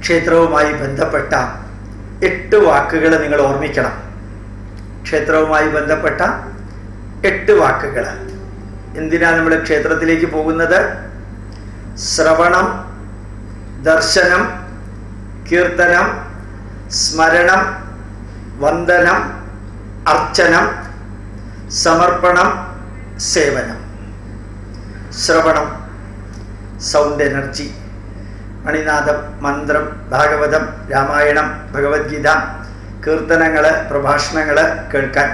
ക്ഷേത്രവുമായി ബന്ധപ്പെട്ട എട്ട് വാക്കുകൾ നിങ്ങൾ ഓർമ്മിക്കണം ക്ഷേത്രവുമായി ബന്ധപ്പെട്ട എട്ട് വാക്കുകൾ എന്തിനാ നമ്മൾ ക്ഷേത്രത്തിലേക്ക് പോകുന്നത് ശ്രവണം ദർശനം കീർത്തനം സ്മരണം വന്ദനം അർച്ചനം സമർപ്പണം സേവനം ശ്രവണം സൗണ്ട് എനർജി മണിനാഥം മന്ത്രം ഭാഗവതം രാമായണം ഭഗവത്ഗീത കീർത്തനങ്ങൾ പ്രഭാഷണങ്ങൾ കേൾക്കാൻ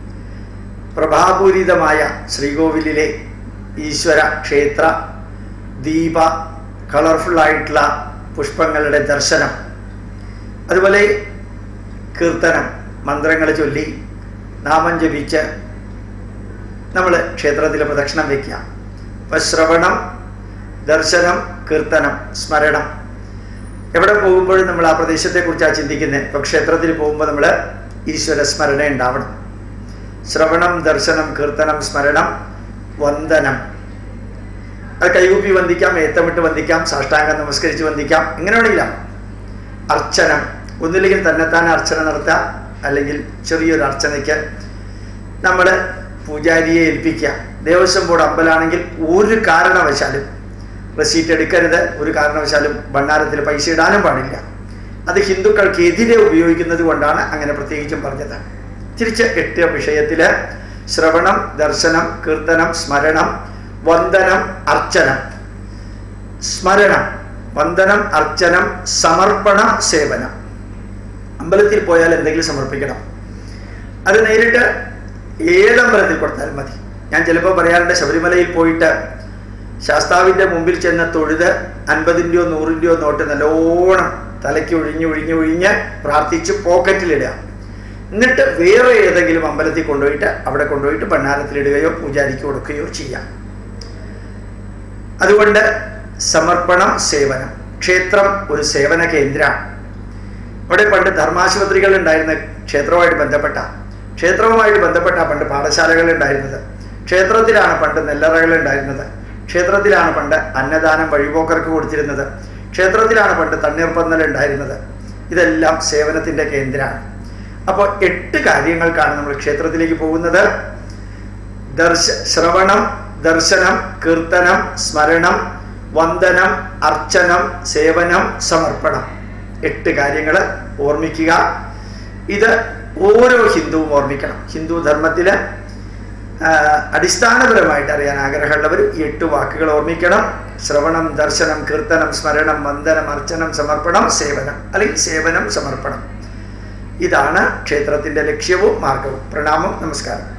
പ്രഭാപൂരിതമായ ശ്രീകോവിലിലെ ഈശ്വര ക്ഷേത്ര ദീപ കളർഫുള്ളായിട്ടുള്ള പുഷ്പങ്ങളുടെ ദർശനം അതുപോലെ കീർത്തനം മന്ത്രങ്ങൾ ചൊല്ലി നാമം ജപിച്ച് നമ്മൾ ക്ഷേത്രത്തിൽ പ്രദക്ഷിണം വയ്ക്കുക അപ്പം ശ്രവണം ദർശനം കീർത്തനം സ്മരണം എവിടെ പോകുമ്പോഴും നമ്മൾ ആ പ്രദേശത്തെക്കുറിച്ചാണ് ചിന്തിക്കുന്നത് ഇപ്പം ക്ഷേത്രത്തിൽ പോകുമ്പോൾ നമ്മൾ ഈശ്വര സ്മരണ ഉണ്ടാവണം ശ്രവണം ദർശനം കീർത്തനം സ്മരണം വന്ദനം അത് കൈകൂപ്പി വന്ദിക്കാം ഏത്തമിട്ട് വന്ദിക്കാം സാഷ്ടാംഗം നമസ്കരിച്ച് വന്ദിക്കാം എങ്ങനെ വേണമെങ്കിലും അർച്ചനം ഒന്നില്ലെങ്കിൽ തന്നെത്താൻ അർച്ചന നടത്താം അല്ലെങ്കിൽ ചെറിയൊരു അർച്ചനയ്ക്ക് നമ്മൾ പൂജാരിയെ ഏൽപ്പിക്കുക ദേവസ്വം ബോർഡ് അമ്പലമാണെങ്കിൽ ഒരു കാരണവശാലും റെസീറ്റ് എടുക്കരുത് ഒരു കാരണവശാലും ഭണ്ഡാരത്തിൽ പൈസ ഇടാനും പാടില്ല അത് ഹിന്ദുക്കൾക്ക് എതിരെ ഉപയോഗിക്കുന്നത് കൊണ്ടാണ് അങ്ങനെ പ്രത്യേകിച്ചും പറഞ്ഞത് തിരിച്ച് എട്ട് വിഷയത്തിൽ ശ്രവണം ദർശനം കീർത്തനം സ്മരണം വന്ദനം അർച്ചനം സ്മരണം വന്ദനം അർച്ചനം സമർപ്പണ സേവനം അമ്പലത്തിൽ പോയാൽ എന്തെങ്കിലും സമർപ്പിക്കണം അത് നേരിട്ട് ഏതമ്പലത്തിൽ കൊടുത്താലും മതി ഞാൻ ചിലപ്പോൾ പറയാറുണ്ട് ശബരിമലയിൽ പോയിട്ട് ശാസ്താവിൻ്റെ മുമ്പിൽ ചെന്ന് തൊഴുത് അൻപതിൻ്റെയോ നൂറിൻ്റെയോ നോട്ട് നല്ലോണം തലയ്ക്ക് ഒഴിഞ്ഞ് ഒഴിഞ്ഞ് ഒഴിഞ്ഞ് പ്രാർത്ഥിച്ച് പോക്കറ്റിലിടുക എന്നിട്ട് വേറെ ഏതെങ്കിലും അമ്പലത്തിൽ കൊണ്ടുപോയിട്ട് അവിടെ കൊണ്ടുപോയിട്ട് ഭണ്ഡാരത്തിലിടുകയോ പൂജാരിക്ക് കൊടുക്കുകയോ ചെയ്യാം അതുകൊണ്ട് സമർപ്പണം സേവനം ക്ഷേത്രം ഒരു സേവന കേന്ദ്രമാണ് അവിടെ പണ്ട് ധർമാശുപത്രികൾ ഉണ്ടായിരുന്ന ക്ഷേത്രവുമായിട്ട് ബന്ധപ്പെട്ട ക്ഷേത്രവുമായിട്ട് ബന്ധപ്പെട്ട പണ്ട് പാഠശാലകൾ ഉണ്ടായിരുന്നത് ക്ഷേത്രത്തിലാണ് പണ്ട് നെല്ലറകൾ ഉണ്ടായിരുന്നത് ക്ഷേത്രത്തിലാണ് പണ്ട് അന്നദാനം വഴിപോക്കർക്ക് കൊടുത്തിരുന്നത് ക്ഷേത്രത്തിലാണ് പണ്ട് തണ്ണീർപ്പന്നൽ ഉണ്ടായിരുന്നത് ഇതെല്ലാം സേവനത്തിൻ്റെ കേന്ദ്രമാണ് അപ്പോൾ എട്ട് കാര്യങ്ങൾക്കാണ് നമ്മൾ ക്ഷേത്രത്തിലേക്ക് പോകുന്നത് ദർശ ശ്രവണം ദർശനം കീർത്തനം സ്മരണം വന്ദനം അർച്ചനം സേവനം സമർപ്പണം എട്ട് കാര്യങ്ങൾ ഓർമ്മിക്കുക ഇത് ഓരോ ഹിന്ദുവും ഓർമ്മിക്കണം ഹിന്ദു ധർമ്മത്തിൽ അടിസ്ഥാനപരമായിട്ട് അറിയാൻ ആഗ്രഹമുള്ളവർ ഈ എട്ട് വാക്കുകൾ ഓർമ്മിക്കണം ശ്രവണം ദർശനം കീർത്തനം സ്മരണം വന്ദനം അർച്ചനം സമർപ്പണം സേവനം അല്ലെങ്കിൽ സേവനം സമർപ്പണം ഇതാണ് ക്ഷേത്രത്തിൻ്റെ ലക്ഷ്യവും മാർഗവും പ്രണാമം നമസ്കാരം